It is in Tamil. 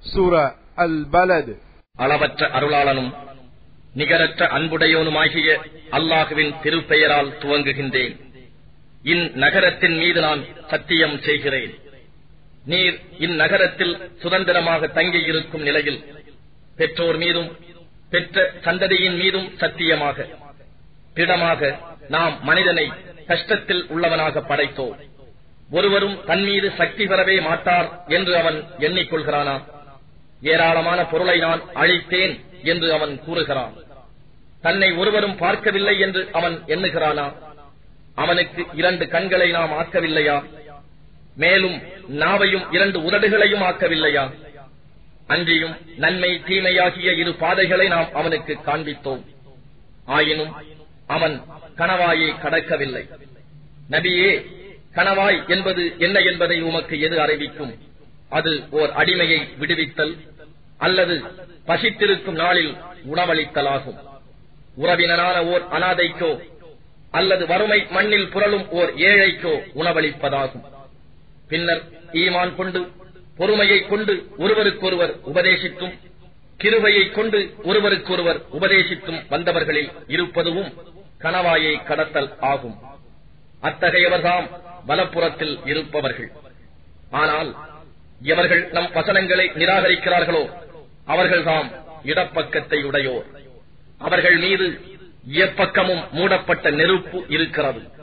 சூரா அல் பலத் அளவற்ற அருளாளனும் நிகரற்ற அன்புடையோனுமாகிய அல்லாஹுவின் திருப்பெயரால் துவங்குகின்றேன் இந்நகரத்தின் மீது நான் சத்தியம் செய்கிறேன் நீர் இந்நகரத்தில் சுதந்திரமாக தங்கியிருக்கும் நிலையில் பெற்றோர் மீதும் பெற்ற சந்ததியின் மீதும் சத்தியமாக திடமாக நாம் மனிதனை கஷ்டத்தில் உள்ளவனாக படைத்தோம் ஒருவரும் தன் மீது சக்தி பெறவே மாட்டார் என்று அவன் எண்ணிக்கொள்கிறானா ஏராளமான பொருளை நான் அழித்தேன் என்று அவன் கூறுகிறான் தன்னை ஒருவரும் பார்க்கவில்லை என்று அவன் எண்ணுகிறானா அவனுக்கு இரண்டு கண்களை நாம் ஆக்கவில்லையா மேலும் நாவையும் இரண்டு உதடுகளையும் ஆக்கவில்லையா அன்றியும் நன்மை தீமையாகிய இரு பாதைகளை நாம் அவனுக்கு காண்பித்தோம் ஆயினும் அவன் கணவாயை கடக்கவில்லை நபியே கணவாய் என்பது என்ன என்பதை உமக்கு எது அறிவிக்கும் அது ஓர் அடிமையை விடுவித்தல் அல்லது பசித்திருக்கும் நாளில் உணவளித்தலாகும் உறவினரான ஓர் அனாதைக்கோ அல்லது வறுமை மண்ணில் புரளும் ஓர் ஏழைக்கோ உணவளிப்பதாகும் பின்னர் ஈமான் கொண்டு பொறுமையை கொண்டு ஒருவருக்கொருவர் உபதேசித்தும் கிருபையை கொண்டு ஒருவருக்கொருவர் உபதேசித்தும் வந்தவர்களில் இருப்பதுவும் கணவாயை கடத்தல் ஆகும் அத்தகையவர்தாம் வலப்புறத்தில் இருப்பவர்கள் ஆனால் எவர்கள் நம் வசனங்களை நிராகரிக்கிறார்களோ அவர்கள்தாம் இடப்பக்கத்தை உடையோர் அவர்கள் மீது எப்பக்கமும் மூடப்பட்ட நெருப்பு இருக்கிறது